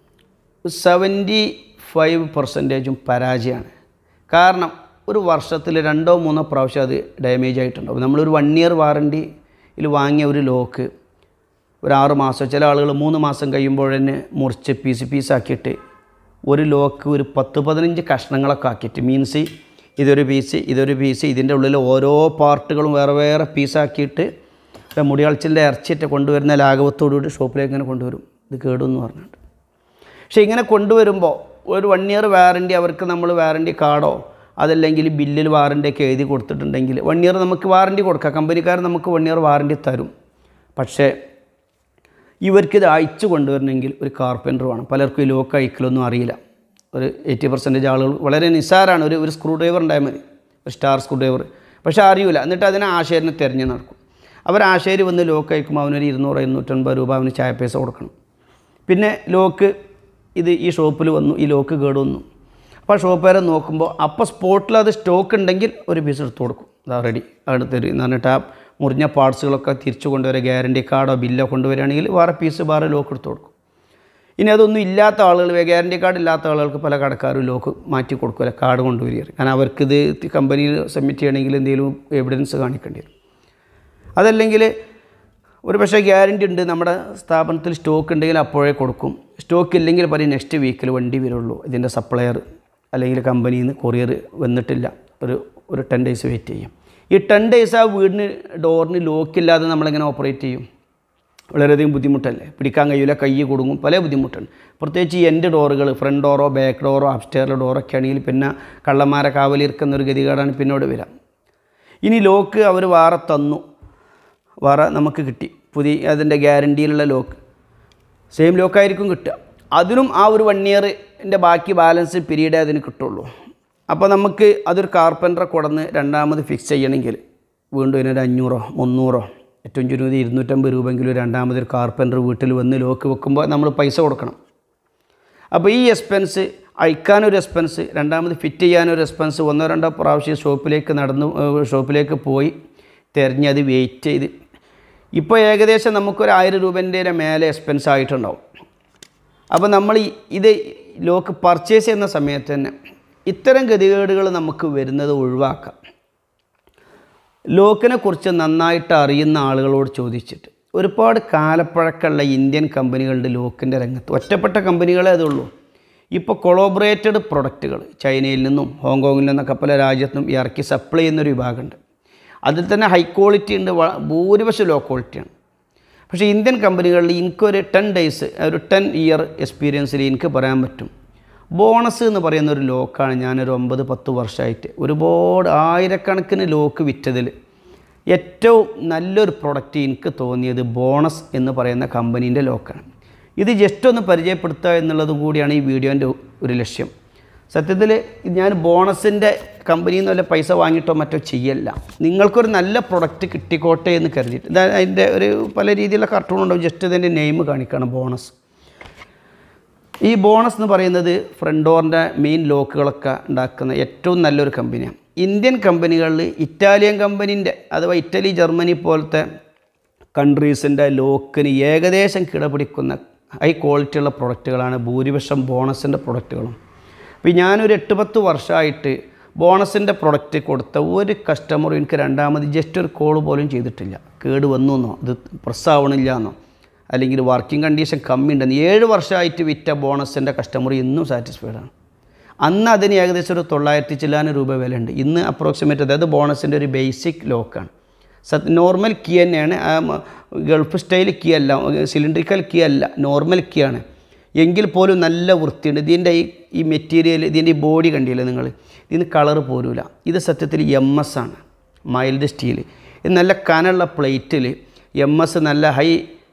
seventy five പെർസെൻറ്റേജും പരാജയമാണ് കാരണം ഒരു വർഷത്തിൽ രണ്ടോ മൂന്നോ പ്രാവശ്യം അത് ഡാമേജ് ആയിട്ടുണ്ടാവും നമ്മളൊരു വൺ ഇയർ വാറണ്ടിയിൽ വാങ്ങിയ ഒരു ലോക്ക് ഒരു ആറ് മാസം ചില ആളുകൾ മൂന്ന് മാസം കഴിയുമ്പോൾ തന്നെ മുറിച്ച് പീസ് പീസാക്കിയിട്ട് ഒരു ലോക്ക് ഒരു പത്ത് പതിനഞ്ച് കഷ്ണങ്ങളൊക്കെ ആക്കിയിട്ട് മീൻസ് ഇതൊരു പീസ് ഇതൊരു പീസ് ഇതിൻ്റെ ഉള്ളിൽ ഓരോ പാർട്ടുകളും വേറെ വേറെ പീസാക്കിയിട്ട് മുടിയാൾച്ചിൻ്റെ ഇറച്ചിയിട്ട് കൊണ്ടുവരുന്ന ലാഘവത്തോടുകൂടി ഷോപ്പിലേക്ക് ഇങ്ങനെ കൊണ്ടുവരും ഇത് കേടുമെന്ന് പറഞ്ഞിട്ട് പക്ഷേ ഇങ്ങനെ കൊണ്ടുവരുമ്പോൾ ഒരു വൺ ഇയർ വാറണ്ടി അവർക്ക് നമ്മൾ വാറണ്ടി കാർഡോ അതല്ലെങ്കിൽ ബില്ലിൽ വാറണ്ടി ഒക്കെ എഴുതി കൊടുത്തിട്ടുണ്ടെങ്കിൽ വൺ ഇയർ നമുക്ക് വാറണ്ടി കൊടുക്കാം കമ്പനിക്കാർ നമുക്ക് വൺ ഇയർ വാറണ്ടി തരും പക്ഷേ ഇവർക്കിത് അയച്ചു കൊണ്ടുവരണമെങ്കിൽ ഒരു കാർപ്പൻറ്റർ വേണം പലർക്കും ഈ ലോക്ക് അയക്കലൊന്നും അറിയില്ല ഒരു എയ്റ്റി പെർസെൻറ്റേജ് ആളുകൾ വളരെ നിസ്സാരമാണ് ഒരു ഒരു സ്ക്രൂ ഡ്രൈവർ ഉണ്ടായാൽ മതി ഒരു സ്റ്റാർ സ്ക്രൂ ഡ്രൈവർ പക്ഷേ അറിയില്ല എന്നിട്ട് അതിനെ ആശാരിനെ തിരഞ്ഞ് നടക്കും അവർ ആശാരി വന്ന് ലോക്ക് അയക്കുമ്പോൾ അവനൊരു ഇരുന്നൂറ് ഇരുന്നൂറ്റൻപത് രൂപ അവന് ചായ പൈസ കൊടുക്കണം പിന്നെ ലോക്ക് ഇത് ഈ ഷോപ്പിൽ വന്നു ഈ ലോക്ക് കേട് വന്നു അപ്പോൾ ഷോപ്പുകാരെ നോക്കുമ്പോൾ അപ്പോൾ സ്പോട്ടിൽ അത് സ്റ്റോക്ക് ഉണ്ടെങ്കിൽ ഒരു പീസ് എടുത്ത് കൊടുക്കും അതാ റെഡി അവിടെ തരും എന്ന് പറഞ്ഞിട്ട് ആ മുറിഞ്ഞ പാർട്സുകളൊക്കെ തിരിച്ചു കൊണ്ടുവരിക ഗ്യാരണ്ടി കാർഡോ ബില്ലോ കൊണ്ടുവരികയാണെങ്കിൽ വേറെ പീസ് വേറെ ലോക്ക് എടുത്ത് കൊടുക്കും ഇനി അതൊന്നും ഇല്ലാത്ത ആളുകൾ ഗ്യാരണ്ടി കാർഡ് ഇല്ലാത്ത ആളുകൾക്ക് പല കടക്കാരും ലോക്ക് മാറ്റി കൊടുക്കില്ല കാർഡ് കൊണ്ടുവരിക കാരണം അവർക്കിത് കമ്പനിയിൽ സബ്മിറ്റ് ചെയ്യണമെങ്കിൽ എന്തെങ്കിലും എവിഡൻസ് കാണിക്കേണ്ടി വരും അതല്ലെങ്കിൽ ഒരു പക്ഷേ ഗ്യാരണ്ടി ഉണ്ട് നമ്മുടെ സ്ഥാപനത്തിൽ സ്റ്റോക്ക് ഉണ്ടെങ്കിൽ അപ്പോഴേ കൊടുക്കും സ്റ്റോക്ക് ഇല്ലെങ്കിൽ പറയും നെക്സ്റ്റ് വീക്കിൽ വണ്ടി വരുള്ളൂ ഇതിൻ്റെ സപ്ലയർ അല്ലെങ്കിൽ കമ്പനിയിൽ നിന്ന് കൊറിയർ വന്നിട്ടില്ല ഒരു ഒരു ടെൻ ഡേയ്സ് വെയിറ്റ് ചെയ്യും ഈ ടെൻ ഡേയ്സ് ആ വീടിന് ഡോറിന് ലോക്കില്ലാതെ നമ്മളെങ്ങനെ ഓപ്പറേറ്റ് ചെയ്യും വളരെയധികം ബുദ്ധിമുട്ടല്ലേ പിടിക്കാൻ കഴിയില്ല കൈ കൊടുങ്ങും പല ബുദ്ധിമുട്ടുണ്ട് പ്രത്യേകിച്ച് ഈ എൻ്റെ ഡോറുകൾ ഫ്രണ്ട് ഡോറോ ബാക്ക് ഡോറോ അപ്സ്റ്റെയറിലെ ഡോറൊക്കെ ആണെങ്കിൽ പിന്നെ കള്ളന്മാരെ കാവലിരിക്കുന്ന ഒരു ഗതികേടാണ് പിന്നോട് വരാം ഇനി ലോക്ക് അവർ വേറെ തന്നു വേറെ നമുക്ക് കിട്ടി പുതിയ അതിൻ്റെ ഗ്യാരണ്ടിയിലുള്ള ലോക്ക് സെയിം ലോക്കായിരിക്കും കിട്ടുക അതിനും ആ ഒരു വൺ ഇയറിൻ്റെ ബാക്കി ബാലൻസ് പീരീഡേ അതിന് കിട്ടുള്ളൂ അപ്പോൾ നമുക്ക് അതൊരു കാർപ്പൻറ്ററെ കൊടുന്ന് രണ്ടാമത് ഫിക്സ് ചെയ്യണമെങ്കിൽ വീണ്ടും ഇതിനൊരു അഞ്ഞൂറോ മുന്നൂറോ ഏറ്റവും ചുരുങ്ങി ഇരുന്നൂറ്റമ്പത് രൂപയെങ്കിലും രണ്ടാമതൊരു കാർപ്പൻറ്റർ വീട്ടിൽ വന്ന് ലോക്ക് വെക്കുമ്പോൾ നമ്മൾ പൈസ കൊടുക്കണം അപ്പോൾ ഈ എക്സ്പെൻസ് അയക്കാനൊരു എക്സ്പെൻസ് രണ്ടാമത് ഫിറ്റ് ചെയ്യാനൊരു എക്സ്പെൻസ് ഒന്നോ രണ്ടോ പ്രാവശ്യം ഷോപ്പിലേക്ക് നടന്നു ഏഹ് ഷോപ്പിലേക്ക് പോയി തിരഞ്ഞ് അത് വെയിറ്റ് ചെയ്ത് ഇപ്പോൾ ഏകദേശം നമുക്കൊരു ആയിരം രൂപേൻ്റെ മേലെ എക്സ്പെൻസ് ആയിട്ടുണ്ടാവും അപ്പോൾ നമ്മൾ ഈ- ഇത് ലോക്ക് പർച്ചേസ് ചെയ്യുന്ന സമയത്ത് തന്നെ ഇത്തരം ഗതികേടുകൾ നമുക്ക് വരുന്നത് ഒഴിവാക്കാം ലോക്കിനെ കുറിച്ച് നന്നായിട്ട് അറിയുന്ന ആളുകളോട് ചോദിച്ചിട്ട് ഒരുപാട് കാലപ്പഴക്കമുള്ള ഇന്ത്യൻ കമ്പനികളുടെ ലോക്കിൻ്റെ രംഗത്ത് ഒറ്റപ്പെട്ട കമ്പനികളെ അതുള്ളൂ ഇപ്പോൾ കൊളോബറേറ്റഡ് പ്രൊഡക്റ്റുകൾ ചൈനയിൽ നിന്നും ഹോങ്കോങ്ങിൽ നിന്നൊക്കെ പല രാജ്യത്തും ഇറക്കി സപ്ലൈ ചെയ്യുന്നൊരു വിഭാഗമുണ്ട് അതിൽ തന്നെ ഹൈ ക്വാളിറ്റി ഉണ്ട് വ- ഭൂരിപക്ഷം ലോ ക്വാളിറ്റിയാണ് പക്ഷേ ഇന്ത്യൻ കമ്പനികളിൽ എനിക്കൊരു ടെൻ ഡേയ്സ് ഒരു ടെൻ ഇയർ എക്സ്പീരിയൻസിൽ എനിക്ക് പറയാൻ പറ്റും ബോണസ് എന്ന് പറയുന്ന ഒരു ലോക്കാണ് ഞാനൊരു ഒമ്പത് പത്ത് വർഷമായിട്ട് ഒരുപാട് ആയിരക്കണക്കിന് ലോക്ക് വിറ്റതിൽ ഏറ്റവും നല്ലൊരു പ്രൊഡക്റ്റ് എനിക്ക് തോന്നിയത് ബോണസ് എന്ന് പറയുന്ന കമ്പനീൻ്റെ ലോക്കാണ് ഇത് ജസ്റ്റ് ഒന്ന് പരിചയപ്പെടുത്തുക എന്നുള്ളതും കൂടിയാണ് ഈ വീഡിയോൻ്റെ ഒരു ലക്ഷ്യം സത്യത്തിൽ ഞാൻ ബോണസിൻ്റെ കമ്പനിയിൽ നിന്ന് വല്ല പൈസ വാങ്ങിയിട്ടോ മറ്റോ ചെയ്യല്ല നിങ്ങൾക്കൊരു നല്ല പ്രൊഡക്റ്റ് കിട്ടിക്കോട്ടെ എന്ന് കരുതിയിട്ട് ഇത് അതിൻ്റെ ഒരു പല രീതിയിലുള്ള കാർട്ടൂൺ ഉണ്ടാവും ജസ്റ്റ് ഇതിൻ്റെ നെയിം കാണിക്കണം ബോണസ് ഈ ബോണസ് എന്ന് പറയുന്നത് ഫ്രണ്ട് ഡോറിൻ്റെ മെയിൻ ലോക്കുകളൊക്കെ ഉണ്ടാക്കുന്ന ഏറ്റവും നല്ലൊരു കമ്പനിയാണ് ഇന്ത്യൻ കമ്പനികളിൽ ഇറ്റാലിയൻ കമ്പനീൻ്റെ അഥവാ ഇറ്റലി ജർമ്മനി പോലത്തെ കൺട്രീസിൻ്റെ ലോക്കിന് ഏകദേശം കിടപിടിക്കുന്ന ഹൈ ക്വാളിറ്റിയുള്ള പ്രൊഡക്റ്റുകളാണ് ഭൂരിപക്ഷം ബോണസിൻ്റെ പ്രൊഡക്റ്റുകളും അപ്പോൾ ഞാനൊരു എട്ട് പത്ത് വർഷമായിട്ട് ബോണസിൻ്റെ പ്രൊഡക്റ്റ് കൊടുത്ത ഒരു കസ്റ്റമറും എനിക്ക് രണ്ടാമത് ജസ്റ്റ് ഒരു കോൾ പോലും ചെയ്തിട്ടില്ല കേട് വന്നു എന്നോ ഇത് പ്രസ്സാവണില്ല എന്നോ അല്ലെങ്കിൽ വർക്കിംഗ് കണ്ടീഷൻ കമ്മി ഉണ്ടെന്ന് ഏഴ് വർഷമായിട്ട് വിറ്റ ബോണസിൻ്റെ കസ്റ്റമർ ഇന്നും സാറ്റിസ്ഫൈഡ് ആണ് അന്ന് അതിന് ഏകദേശം ഒരു തൊള്ളായിരത്തി ചില്ലാനും രൂപ വിലയുണ്ട് ഇന്ന് അപ്രോക്സിമേറ്റ് അതായത് ബോണസിൻ്റെ ഒരു ബേസിക് ലോക്കാണ് സത് നോർമൽ കീ തന്നെയാണ് ആ മ- ഗൾഫ് സ്റ്റൈൽ കീ അല്ല സിലിണ്ടറിക്കൽ കീ അല്ല നോർമൽ കീ ആണ് എങ്കിൽ പോലും നല്ല വൃത്തിയുണ്ട് ഇതിൻ്റെ ഈ ഈ മെറ്റീരിയൽ ഇതിൻ്റെ ഈ ബോഡി കണ്ടില്ലേ നിങ്ങൾ ഇതിന് കളർ പോരൂല ഇത് സത്യത്തിൽ എം എസ് ആണ് മൈൽഡ് സ്റ്റീൽ ഇത് നല്ല കനുള്ള പ്ലേറ്റിൽ എം എസ് നല്ല ഹൈ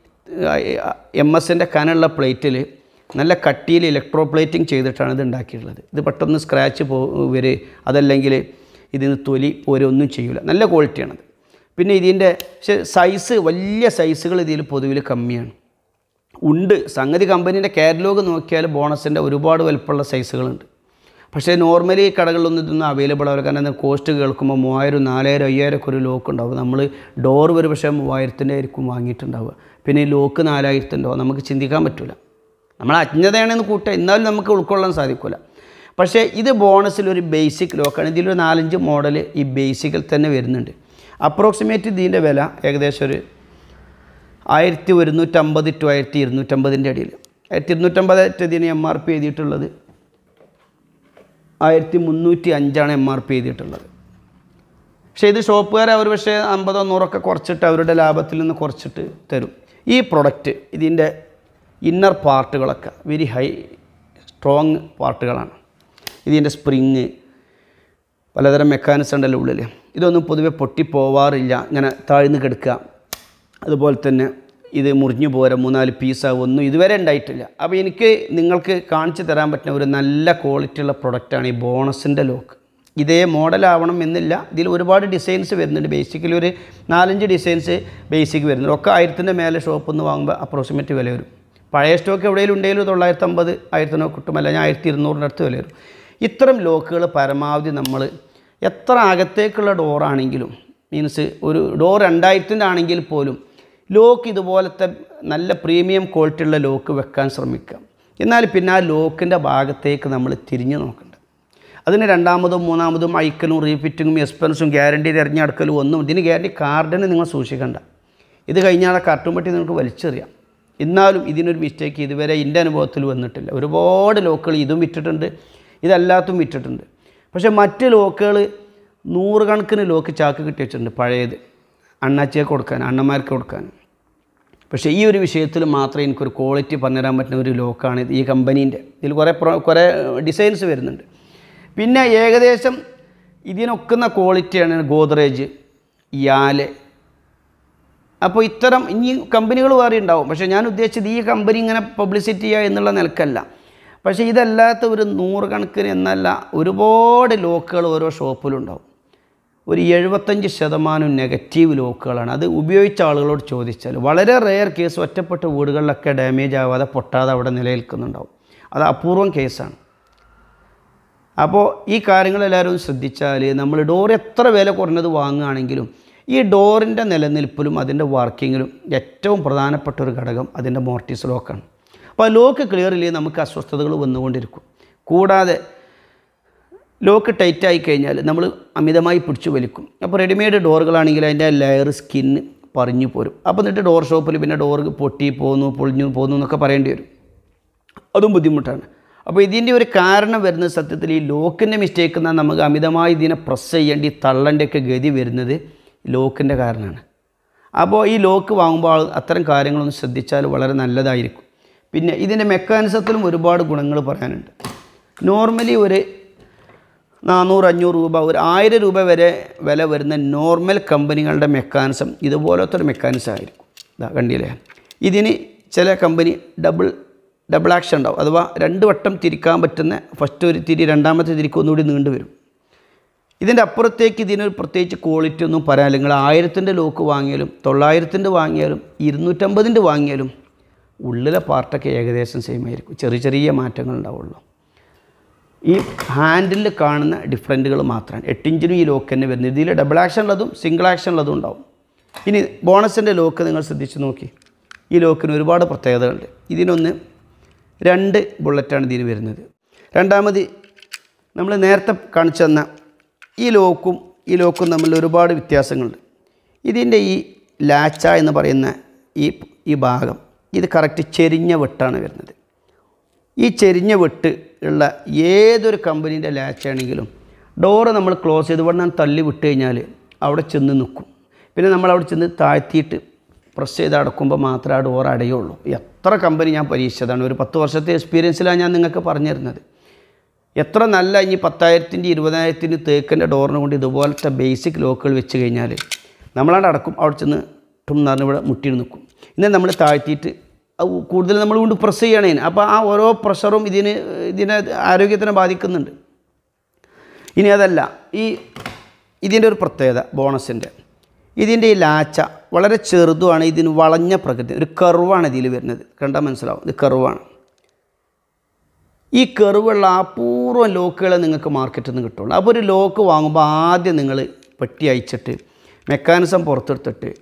എം എസിൻ്റെ കനുള്ള പ്ലേറ്റിൽ നല്ല കട്ടിയിൽ ഇലക്ട്രോ പ്ലേറ്റിംഗ് ചെയ്തിട്ടാണ് ഇത് ഉണ്ടാക്കിയിട്ടുള്ളത് ഇത് പെട്ടെന്ന് സ്ക്രാച്ച് പോ വരെ അതല്ലെങ്കിൽ ഇതിന് തൊലി പോരെ ഒന്നും ചെയ്യില്ല നല്ല ക്വാളിറ്റിയാണത് പിന്നെ ഇതിൻ്റെ പക്ഷേ സൈസ് വലിയ സൈസുകൾ ഇതിൽ പൊതുവിൽ കമ്മിയാണ് ഉണ്ട് സംഗതി കമ്പനീൻ്റെ കാറ്റലോഗ് നോക്കിയാൽ ബോണസിൻ്റെ ഒരുപാട് വലുപ്പമുള്ള സൈസുകളുണ്ട് പക്ഷേ നോർമലി കടകളിലൊന്നും ഇതൊന്നും അവൈലബിൾ ആവില്ല കാരണം എന്താ കോസ്റ്റ് കേൾക്കുമ്പോൾ മൂവായിരം നാലായിരം അയ്യായിരം ഒക്കെ ഒരു ലോക്ക് ഉണ്ടാവും നമ്മൾ ഡോർ ഒരു പക്ഷേ മൂവായിരത്തിൻ്റെ ആയിരിക്കും വാങ്ങിയിട്ടുണ്ടാവുക പിന്നെ ഈ ലോക്ക് നാലായിരത്തിൻ്റെ ഉണ്ടാവും നമുക്ക് ചിന്തിക്കാൻ പറ്റില്ല നമ്മൾ അജ്ഞതയാണെന്ന് കൂട്ടുക എന്നാലും നമുക്ക് ഉൾക്കൊള്ളാൻ സാധിക്കില്ല പക്ഷേ ഇത് ബോണസിൽ ഒരു ബേസിക് ലോക്കാണ് ഇതിലൊരു നാലഞ്ച് മോഡൽ ഈ ബേസിക്കിൽ തന്നെ വരുന്നുണ്ട് അപ്രോക്സിമേറ്റ് ഇതിൻ്റെ വില ഏകദേശം ഒരു ആയിരത്തി ഒരുന്നൂറ്റമ്പത് ടു ആയിരത്തി ഇരുന്നൂറ്റമ്പതിൻ്റെ അടിയിൽ ആയിരത്തി ഇരുന്നൂറ്റമ്പത് ഇതിന് എം ആർ പി എഴുതിയിട്ടുള്ളത് ആയിരത്തി മുന്നൂറ്റി അഞ്ചാണ് എം ആർ പി എഴുതിയിട്ടുള്ളത് പക്ഷേ ഇത് ഷോപ്പുകാർ അവർ പക്ഷേ അമ്പതോ നൂറൊക്കെ കുറച്ചിട്ട് അവരുടെ ലാഭത്തിൽ നിന്ന് കുറച്ചിട്ട് തരും ഈ പ്രൊഡക്റ്റ് ഇതിൻ്റെ ഇന്നർ പാർട്ടുകളൊക്കെ വെരി ഹൈ സ്ട്രോങ് പാർട്ടുകളാണ് ഇതിൻ്റെ സ്പ്രിങ് പലതരം മെക്കാനിസം ഉണ്ടല്ലോ ഉള്ളിൽ ഇതൊന്നും പൊതുവെ പൊട്ടിപ്പോവാറില്ല ഇങ്ങനെ താഴ്ന്ന് കിടക്കുക അതുപോലെ തന്നെ ഇത് മുറിഞ്ഞു പോരാ മൂന്നാല് പീസാവും ഒന്നും ഇതുവരെ ഉണ്ടായിട്ടില്ല അപ്പോൾ എനിക്ക് നിങ്ങൾക്ക് കാണിച്ചു തരാൻ പറ്റുന്ന ഒരു നല്ല ക്വാളിറ്റിയുള്ള പ്രൊഡക്റ്റാണ് ഈ ബോണസിൻ്റെ ലോക്ക് ഇതേ മോഡലാവണം എന്നില്ല ഇതിൽ ഒരുപാട് ഡിസൈൻസ് വരുന്നുണ്ട് ബേസിക്കലി ഒരു നാലഞ്ച് ഡിസൈൻസ് ബേസിക് വരുന്നുണ്ട് ഒക്കെ ആയിരത്തിൻ്റെ മേലെ ഷോപ്പിൽ നിന്ന് വാങ്ങുമ്പോൾ അപ്രോക്സിമേറ്റ് വില വരും പഴയ സ്റ്റോക്ക് എവിടെയെങ്കിലും ഉണ്ടെങ്കിലും തൊള്ളായിരത്തി അമ്പത് ആയിരത്തിനോ കിട്ടും അല്ല ഞാൻ ആയിരത്തി ഇരുന്നൂറിൻ്റെ അടുത്ത് വില വരും ഇത്തരം ലോക്കുകൾ പരമാവധി നമ്മൾ എത്ര അകത്തേക്കുള്ള ഡോറാണെങ്കിലും മീൻസ് ഒരു ഡോർ രണ്ടായിരത്തിൻ്റെ ആണെങ്കിൽ പോലും ലോക്ക് ഇതുപോലത്തെ നല്ല പ്രീമിയം ക്വാളിറ്റി ഉള്ള ലോക്ക് വെക്കാൻ ശ്രമിക്കുക എന്നാൽ പിന്നെ ആ ലോക്കിൻ്റെ ഭാഗത്തേക്ക് നമ്മൾ തിരിഞ്ഞു നോക്കണ്ട അതിന് രണ്ടാമതും മൂന്നാമതും അയക്കലും റീഫിറ്റിങ്ങും എക്സ്പെൻസും ഗ്യാരണ്ടി തിരഞ്ഞെടുക്കലും ഒന്നും ഇതിന് ഗ്യാരണ്ടി കാർഡിന് നിങ്ങൾ സൂക്ഷിക്കണ്ട ഇത് കഴിഞ്ഞാൽ ആ കർട്ടും പറ്റി നിങ്ങൾക്ക് വലിച്ചെറിയാം എന്നാലും ഇതിനൊരു മിസ്റ്റേക്ക് ഇതുവരെ എൻ്റെ അനുഭവത്തിൽ വന്നിട്ടില്ല ഒരുപാട് ലോക്കുകൾ ഇതും വിറ്റിട്ടുണ്ട് ഇതല്ലാത്തും വിറ്റിട്ടുണ്ട് പക്ഷേ മറ്റ് ലോക്കുകൾ നൂറുകണക്കിന് ലോക്ക് ചാക്ക് കിട്ടി വെച്ചിട്ടുണ്ട് പഴയത് അണ്ണാച്ചിയെ കൊടുക്കാൻ അണ്ണന്മാർക്ക് കൊടുക്കാൻ പക്ഷേ ഈ ഒരു വിഷയത്തിൽ മാത്രമേ എനിക്കൊരു ക്വാളിറ്റി പറഞ്ഞുതരാൻ പറ്റുന്ന ഒരു ലോക്കാണ് ഇത് ഈ കമ്പനീൻ്റെ ഇതിൽ കുറേ പ്രോ കുറേ ഡിസൈൻസ് വരുന്നുണ്ട് പിന്നെ ഏകദേശം ഇതിനൊക്കുന്ന ക്വാളിറ്റിയാണ് ഗോദ്രേജ് യാല് അപ്പോൾ ഇത്തരം ഇനി കമ്പനികൾ വേറെ ഉണ്ടാവും പക്ഷേ ഞാൻ ഉദ്ദേശിച്ചത് ഈ കമ്പനി ഇങ്ങനെ പബ്ലിസിറ്റി ചെയ്യുക എന്നുള്ള നിലക്കല്ല പക്ഷേ ഇതല്ലാത്ത ഒരു നൂറുകണക്കിന് എന്നല്ല ഒരുപാട് ലോക്കുകൾ ഓരോ ഷോപ്പിലുണ്ടാവും ഒരു എഴുപത്തഞ്ച് ശതമാനം നെഗറ്റീവ് ലോക്കുകളാണ് അത് ഉപയോഗിച്ച ആളുകളോട് ചോദിച്ചാൽ വളരെ റെയർ കേസ് ഒറ്റപ്പെട്ട വീടുകളിലൊക്കെ ഡാമേജ് ആവാതെ പൊട്ടാതെ അവിടെ നിലനിൽക്കുന്നുണ്ടാവും അത് അപൂർവം കേസാണ് അപ്പോൾ ഈ കാര്യങ്ങളെല്ലാവരും ശ്രദ്ധിച്ചാൽ നമ്മൾ ഡോർ എത്ര വില കുറഞ്ഞത് വാങ്ങുകയാണെങ്കിലും ഈ ഡോറിൻ്റെ നിലനിൽപ്പിലും അതിൻ്റെ വർക്കിങ്ങിലും ഏറ്റവും പ്രധാനപ്പെട്ട ഒരു ഘടകം അതിൻ്റെ മോർട്ടീസ് ലോക്കാണ് അപ്പോൾ ആ ലോക്ക് ക്ലിയർ ഇല്ലെങ്കിൽ നമുക്ക് അസ്വസ്ഥതകൾ വന്നുകൊണ്ടിരിക്കും കൂടാതെ ലോക്ക് ടൈറ്റ് ആയി കഴിഞ്ഞാൽ നമ്മൾ അമിതമായി പിടിച്ചു വലിക്കും അപ്പോൾ റെഡിമെയ്ഡ് ഡോറുകളാണെങ്കിൽ അതിൻ്റെ ലെയർ സ്കിന്ന് പറഞ്ഞു പോരും അപ്പോൾ എന്നിട്ട് ഡോർ ഷോപ്പിൽ പിന്നെ ഡോർ പൊട്ടി പോന്നു പൊളിഞ്ഞു പോന്നു എന്നൊക്കെ പറയേണ്ടി വരും അതും ബുദ്ധിമുട്ടാണ് അപ്പോൾ ഇതിൻ്റെ ഒരു കാരണം വരുന്നത് സത്യത്തിൽ ഈ ലോക്കിൻ്റെ മിസ്റ്റേക്ക് എന്നാൽ നമുക്ക് അമിതമായി ഇതിനെ പ്രസ് ചെയ്യേണ്ടി തള്ളേണ്ടിയൊക്കെ ഗതി വരുന്നത് ലോക്കിൻ്റെ കാരണമാണ് അപ്പോൾ ഈ ലോക്ക് വാങ്ങുമ്പോൾ ആൾ അത്തരം കാര്യങ്ങളൊന്ന് ശ്രദ്ധിച്ചാൽ വളരെ നല്ലതായിരിക്കും പിന്നെ ഇതിൻ്റെ മെക്കാനിസത്തിലും ഒരുപാട് ഗുണങ്ങൾ പറയാനുണ്ട് നോർമലി ഒരു നാനൂറ് അഞ്ഞൂറ് രൂപ ഒരു ആയിരം രൂപ വരെ വില വരുന്ന നോർമൽ കമ്പനികളുടെ മെക്കാനിസം ഇതുപോലത്തെ ഒരു മെക്കാനിസം ആയിരിക്കും ഇതാ കണ്ടില്ലേ ഇതിന് ചില കമ്പനി ഡബിൾ ഡബിൾ ആക്ഷൻ ഉണ്ടാവും അഥവാ രണ്ട് വട്ടം തിരിക്കാൻ പറ്റുന്ന ഫസ്റ്റ് ഒരു തിരി രണ്ടാമത്തെ തിരിക്ക് ഒന്നുകൂടി നീണ്ടു വരും ഇതിൻ്റെ അപ്പുറത്തേക്ക് ഇതിനൊരു പ്രത്യേകിച്ച് ക്വാളിറ്റി ഒന്നും പറയാനില്ല നിങ്ങൾ ആയിരത്തിൻ്റെ ലോക്ക് വാങ്ങിയാലും തൊള്ളായിരത്തിൻ്റെ വാങ്ങിയാലും ഇരുന്നൂറ്റമ്പതിൻ്റെ വാങ്ങിയാലും ഉള്ളിലെ പാർട്ടൊക്കെ ഏകദേശം സെയിം ആയിരിക്കും ചെറിയ ചെറിയ മാറ്റങ്ങൾ ഉണ്ടാവുള്ളൂ ഈ ഹാൻഡിൽ കാണുന്ന ഡിഫറൻറ്റുകൾ മാത്രമാണ് എട്ടിഞ്ചിനും ഈ ലോക്ക് തന്നെ വരുന്നത് ഇതിൽ ഡബിൾ ആക്ഷൻ ഉള്ളതും സിംഗിൾ ആക്ഷൻ ഉള്ളതും ഉണ്ടാവും ഇനി ബോണസിൻ്റെ ലോക്ക് നിങ്ങൾ ശ്രദ്ധിച്ച് നോക്കി ഈ ലോക്കിന് ഒരുപാട് പ്രത്യേകതകളുണ്ട് ഇതിനൊന്ന് രണ്ട് ബുള്ളറ്റാണ് ഇതിന് വരുന്നത് രണ്ടാമത് നമ്മൾ നേരത്തെ കാണിച്ചു തന്ന ഈ ലോക്കും ഈ ലോക്കും തമ്മിൽ ഒരുപാട് വ്യത്യാസങ്ങളുണ്ട് ഇതിൻ്റെ ഈ ലാച്ച എന്ന് പറയുന്ന ഈ ഈ ഭാഗം ഇത് കറക്റ്റ് ചെരിഞ്ഞ വെട്ടാണ് വരുന്നത് ഈ ചെരിഞ്ഞ വെട്ട് ഉള്ള ഏതൊരു കമ്പനീൻ്റെ ലാച്ചാണെങ്കിലും ഡോറ് നമ്മൾ ക്ലോസ് ചെയ്ത് ഇവിടെ നിന്ന് തള്ളി വിട്ട് കഴിഞ്ഞാൽ അവിടെ ചെന്ന് നിൽക്കും പിന്നെ നമ്മൾ അവിടെ ചെന്ന് താഴ്ത്തിയിട്ട് പ്രസ് ചെയ്ത് അടക്കുമ്പോൾ മാത്രമേ ആ ഡോർ അടയുള്ളൂ എത്ര കമ്പനി ഞാൻ പരീക്ഷിച്ചതാണ് ഒരു പത്ത് വർഷത്തെ എക്സ്പീരിയൻസിലാണ് ഞാൻ നിങ്ങൾക്ക് പറഞ്ഞു തരുന്നത് എത്ര നല്ല ഇനി പത്തായിരത്തിൻ്റെ ഇരുപതിനായിരത്തിൻ്റെ തേക്കിൻ്റെ ഡോറിനെ കൊണ്ട് ഇതുപോലത്തെ ബേസിക് ലോക്കുകൾ വെച്ച് കഴിഞ്ഞാൽ നമ്മളവിടെ അടക്കും അവിടെ ചെന്ന് ടും എന്ന് പറഞ്ഞ് ഇവിടെ മുട്ടി നിൽക്കും എന്നാൽ നമ്മൾ താഴ്ത്തിയിട്ട് അത് കൂടുതൽ നമ്മൾ കൊണ്ട് പ്രസ് ചെയ്യണേ അപ്പോൾ ആ ഓരോ പ്രഷറും ഇതിന് ഇതിനെ ആരോഗ്യത്തിനെ ബാധിക്കുന്നുണ്ട് ഇനി അതല്ല ഈ ഇതിൻ്റെ ഒരു പ്രത്യേകത ബോണസിൻ്റെ ഇതിൻ്റെ ഈ ലാച്ച വളരെ ചെറുതുമാണ് ഇതിന് വളഞ്ഞ പ്രകൃതി ഒരു കർവാണ് ഇതിൽ വരുന്നത് കണ്ടാൽ മനസ്സിലാവും ഇത് കർവാണ് ഈ കെറിവുള്ള അപൂർവം ലോക്കുകളെ നിങ്ങൾക്ക് മാർക്കറ്റിൽ നിന്ന് കിട്ടുള്ളൂ അപ്പോൾ ഒരു ലോക്ക് വാങ്ങുമ്പോൾ ആദ്യം നിങ്ങൾ പെട്ടി അയച്ചിട്ട് മെക്കാനിസം പുറത്തെടുത്തിട്ട്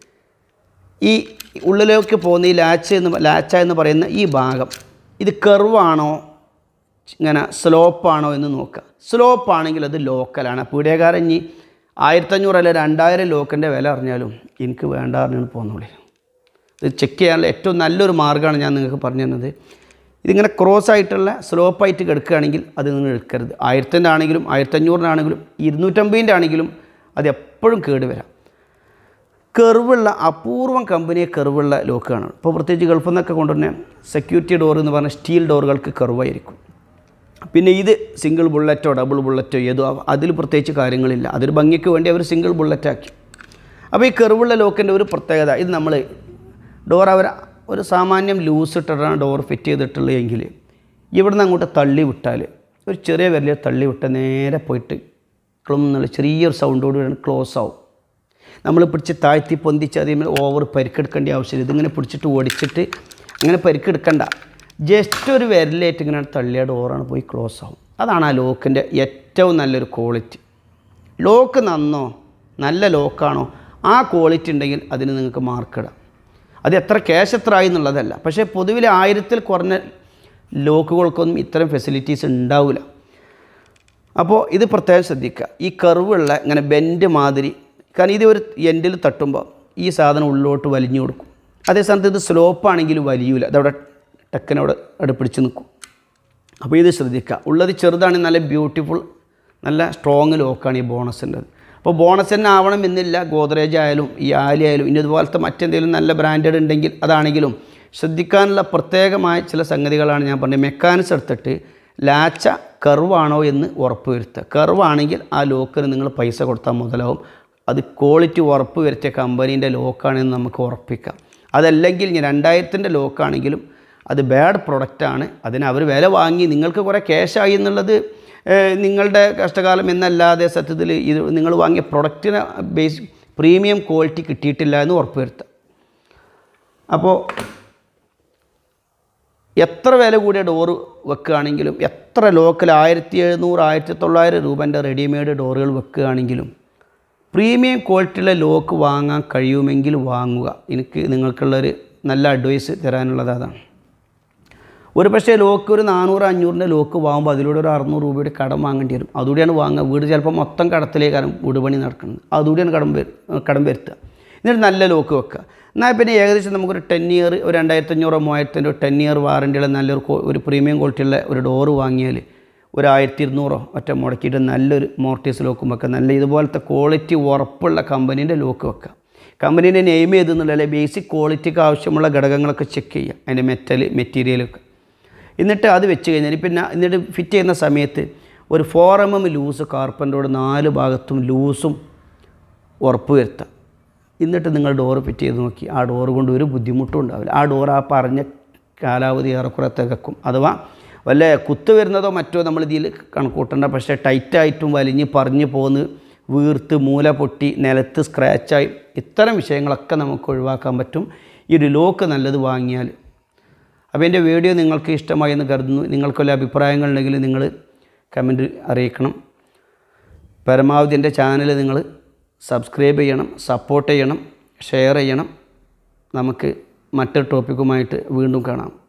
ഈ ഉള്ളിലേക്ക് പോകുന്ന ഈ ലാച്ച് എന്ന് ലാച്ച എന്ന് പറയുന്ന ഈ ഭാഗം ഇത് കെർവാണോ ഇങ്ങനെ സ്ലോപ്പാണോ എന്ന് നോക്കുക സ്ലോപ്പ് ആണെങ്കിൽ അത് ലോക്കലാണ് പീഡിയക്കാരൻ ഇനി ആയിരത്തഞ്ഞൂറ് അല്ല രണ്ടായിരം ലോക്കിൻ്റെ വില അറിഞ്ഞാലും എനിക്ക് വേണ്ട പറഞ്ഞാണ് പോകുന്നുള്ളൂ ഇത് ചെക്ക് ചെയ്യാനുള്ള ഏറ്റവും നല്ലൊരു മാർഗ്ഗമാണ് ഞാൻ നിങ്ങൾക്ക് പറഞ്ഞു തന്നത് ഇതിങ്ങനെ ക്രോസ് ആയിട്ടുള്ള സ്ലോപ്പായിട്ട് കിടക്കുകയാണെങ്കിൽ അത് നിങ്ങൾ എടുക്കരുത് ആയിരത്തിൻ്റെ ആണെങ്കിലും ആയിരത്തഞ്ഞൂറിനാണെങ്കിലും ഇരുന്നൂറ്റമ്പതിൻ്റെ ആണെങ്കിലും അത് എപ്പോഴും കേടുവരാം കെറിവുള്ള അപൂർവം കമ്പനിയെ കെറിവുള്ള ലോക്കാണ് ഇപ്പോൾ പ്രത്യേകിച്ച് ഗൾഫിൽ നിന്നൊക്കെ കൊണ്ടുവരുന്ന സെക്യൂരിറ്റി ഡോർ എന്ന് പറഞ്ഞ സ്റ്റീൽ ഡോറുകൾക്ക് കെറിവായിരിക്കും പിന്നെ ഇത് സിംഗിൾ ബുള്ളറ്റോ ഡബിൾ ബുള്ളറ്റോ ഏതോ ആവാം. അതിൽ പ്രത്യേകിച്ച് കാര്യങ്ങളില്ല അതൊരു ഭംഗിക്ക് വേണ്ടി അവർ സിംഗിൾ ബുള്ളറ്റാക്കി അപ്പോൾ ഈ കെറിവുള്ള ലോക്കിൻ്റെ ഒരു പ്രത്യേകത ഇത് നമ്മൾ ഡോർ അവർ ഒരു സാമാന്യം ലൂസ് ഇട്ടിട്ടാണ് ഡോർ ഫിറ്റ് ചെയ്തിട്ടുള്ളതെങ്കിൽ ഇവിടുന്ന് അങ്ങോട്ട് തള്ളി വിട്ടാൽ ഒരു ചെറിയ വിരലിൽ തള്ളി വിട്ടാൽ നേരെ പോയിട്ട് ക്ലും എന്നുള്ള ചെറിയൊരു സൗണ്ടോടുകൂടി ക്ലോസ് ആവും നമ്മൾ പിടിച്ച് താഴ്ത്തി പൊന്തിച്ച് അതേപോലെ ഓവർ പരിക്കെടുക്കേണ്ട ആവശ്യമില്ല ഇതിങ്ങനെ പിടിച്ചിട്ട് ഓടിച്ചിട്ട് അങ്ങനെ പരിക്കെടുക്കണ്ട ജസ്റ്റ് ഒരു വിരലേറ്റ് ഇങ്ങനെ തള്ളിയ ഡോറാണ് പോയി ക്ലോസ് ആവും അതാണ് ആ ലോക്കിൻ്റെ ഏറ്റവും നല്ലൊരു ക്വാളിറ്റി ലോക്ക് നന്നോ നല്ല ലോക്കാണോ ആ ക്വാളിറ്റി ഉണ്ടെങ്കിൽ അതിന് നിങ്ങൾക്ക് മാർക്കിടാം അത് എത്ര ക്യാഷ് എത്ര ആയി എന്നുള്ളതല്ല പക്ഷേ പൊതുവിൽ ആയിരത്തിൽ കുറഞ്ഞ ലോക്കുകൾക്കൊന്നും ഇത്തരം ഫെസിലിറ്റീസ് ഉണ്ടാവില്ല അപ്പോൾ ഇത് പ്രത്യേകം ശ്രദ്ധിക്കുക ഈ കർവുള്ള ഇങ്ങനെ ബെൻഡ് മാതിരി കാരണം ഇത് ഒരു എൻഡിൽ തട്ടുമ്പോൾ ഈ സാധനം ഉള്ളിലോട്ട് വലിഞ്ഞു കൊടുക്കും അതേ സ്ഥാനത്ത് ഇത് സ്ലോപ്പാണെങ്കിൽ വലിയൂല അതവിടെ ടക്കനവിടെ അവിടെ പിടിച്ച് നിൽക്കും അപ്പോൾ ഇത് ശ്രദ്ധിക്കുക ഉള്ളത് ചെറുതാണ് നല്ല ബ്യൂട്ടിഫുൾ നല്ല സ്ട്രോങ് ലോക്കാണ് ഈ ബോണസിൻ്റെ അപ്പോൾ ബോണസ് തന്നെ ആവണം എന്നില്ല ഗോദ്രേജ് ആയാലും ഈ ആലി ആയാലും ഇനി ഇതുപോലത്തെ മറ്റെന്തെങ്കിലും നല്ല ബ്രാൻഡഡ് ഉണ്ടെങ്കിൽ അതാണെങ്കിലും ശ്രദ്ധിക്കാനുള്ള പ്രത്യേകമായ ചില സംഗതികളാണ് ഞാൻ പറഞ്ഞത് മെക്കാനിക്സ് എടുത്തിട്ട് ലാച്ച കർവാണോ എന്ന് ഉറപ്പ് വരുത്തുക കർവാണെങ്കിൽ ആ ലോക്കിന് നിങ്ങൾ പൈസ കൊടുത്താൽ മുതലാവും അത് ക്വാളിറ്റി ഉറപ്പ് വരുത്തിയ കമ്പനീൻ്റെ ലോക്കാണെന്ന് നമുക്ക് ഉറപ്പിക്കാം അതല്ലെങ്കിൽ ഇനി രണ്ടായിരത്തിൻ്റെ ലോക്കാണെങ്കിലും അത് ബാഡ് പ്രൊഡക്റ്റാണ് അതിന് അവർ വില വാങ്ങി നിങ്ങൾക്ക് കുറേ ക്യാഷായി എന്നുള്ളത് ഏഹ്, നിങ്ങളുടെ കഷ്ടകാലം എന്നല്ലാതെ സത്യത്തിൽ ഇത് നിങ്ങൾ വാങ്ങിയ പ്രൊഡക്റ്റിന് ബേസ് പ്രീമിയം ക്വാളിറ്റി കിട്ടിയിട്ടില്ല എന്ന് ഉറപ്പ് വരുത്താം അപ്പോൾ എത്ര വില കൂടിയ ഡോറ് വെക്കുകയാണെങ്കിലും എത്ര ലോക്കൽ ആയിരത്തി എഴുന്നൂറ് ആയിരത്തി തൊള്ളായിരം രൂപൻ്റെ റെഡിമെയ്ഡ് ഡോറുകൾ വെക്കുകയാണെങ്കിലും പ്രീമിയം ക്വാളിറ്റിയുള്ള ലോക്ക് വാങ്ങാൻ കഴിയുമെങ്കിൽ വാങ്ങുക എനിക്ക് നിങ്ങൾക്കുള്ളൊരു നല്ല അഡ്വൈസ് തരാനുള്ളത് അതാണ് ഒരു പക്ഷേ ലോക്ക് ഒരു നാനൂറ് അഞ്ഞൂറിൻ്റെ ലോക്ക് വാങ്ങുമ്പോൾ അതിലൂടെ ഒരു അറുന്നൂറ് രൂപയുടെ കടം വാങ്ങേണ്ടി വരും അതുകൂടിയാണ് വാങ്ങുക വീട് ചിലപ്പോൾ മൊത്തം കടത്തിലേക്കാണ് വീട് പണി നടക്കുന്നത് അതുകൂടിയാണ് കടം വരു കടം വരുത്തുക എന്നിട്ട് നല്ല ലോക്ക് വെക്കുക എന്നാൽ പിന്നെ ഏകദേശം നമുക്കൊരു ടെൻ ഇയർ ഒരു രണ്ടായിരത്തി അഞ്ഞൂറോ മൂവായിരത്തിൻ്റെ ടെൻ ഇയർ വാറൻറ്റിയുള്ള നല്ലൊരു കോ- ഒരു പ്രീമിയം ക്വാളിറ്റിയുള്ള ഒരു ഡോറ് വാങ്ങിയാൽ ഒരു ആയിരത്തി ഇരുന്നൂറോ ഒറ്റ മുടക്കിയിട്ട് നല്ലൊരു മോർട്ടീസ് ലോക്കും വെക്കുക നല്ല ഇതുപോലത്തെ ക്വാളിറ്റി ഉറപ്പുള്ള കമ്പനീൻ്റെ ലോക്ക് വെക്കുക കമ്പനീൻ്റെ നെയിം ചെയ്തെന്നുള്ള ബേസിക് ക്വാളിറ്റിക്ക് ആവശ്യമുള്ള ഘടകങ്ങളൊക്കെ ചെക്ക് ചെയ്യുക അതിൻ്റെ മെറ്റൽ മെറ്റീരിയലൊക്കെ എന്നിട്ട് അത് വെച്ച് കഴിഞ്ഞാൽ പിന്നെ എന്നിട്ട് ഫിറ്റ് ചെയ്യുന്ന സമയത്ത് ഒരു ഫോർ എം എം ലൂസ് കാർപ്പൻ്റോട് നാല് ഭാഗത്തും ലൂസും ഉറപ്പ് വരുത്താം എന്നിട്ട് നിങ്ങൾ ഡോറ് ഫിറ്റ് ചെയ്ത് നോക്കി ആ ഡോറ് കൊണ്ട് ഒരു ബുദ്ധിമുട്ടും ഉണ്ടാവില്ല ആ ഡോർ ആ പറഞ്ഞ കാലാവധി ഏറെക്കുറെ തികക്കും അഥവാ വല്ല കുത്ത് വരുന്നതോ മറ്റോ നമ്മൾ ഇതിൽ കണക്കൂട്ടണ്ട പക്ഷേ ടൈറ്റായിട്ടും വലിഞ്ഞ് പറഞ്ഞ് പോന്ന് വീർത്ത് മൂല പൊട്ടി നിലത്ത് സ്ക്രാച്ചായി ഇത്തരം വിഷയങ്ങളൊക്കെ നമുക്ക് ഒഴിവാക്കാൻ പറ്റും ഈ ഒരു ലോക്ക് നല്ലത് വാങ്ങിയാൽ അപ്പോൾ എൻ്റെ വീഡിയോ നിങ്ങൾക്ക് ഇഷ്ടമായി എന്ന് കരുതുന്നു നിങ്ങൾക്ക് വല്ല അഭിപ്രായങ്ങളുണ്ടെങ്കിൽ നിങ്ങൾ കമൻറ്റ് അറിയിക്കണം പരമാവധി എൻ്റെ ചാനൽ നിങ്ങൾ സബ്സ്ക്രൈബ് ചെയ്യണം സപ്പോർട്ട് ചെയ്യണം ഷെയർ ചെയ്യണം നമുക്ക് മറ്റൊരു ടോപ്പിക്കുമായിട്ട് വീണ്ടും കാണാം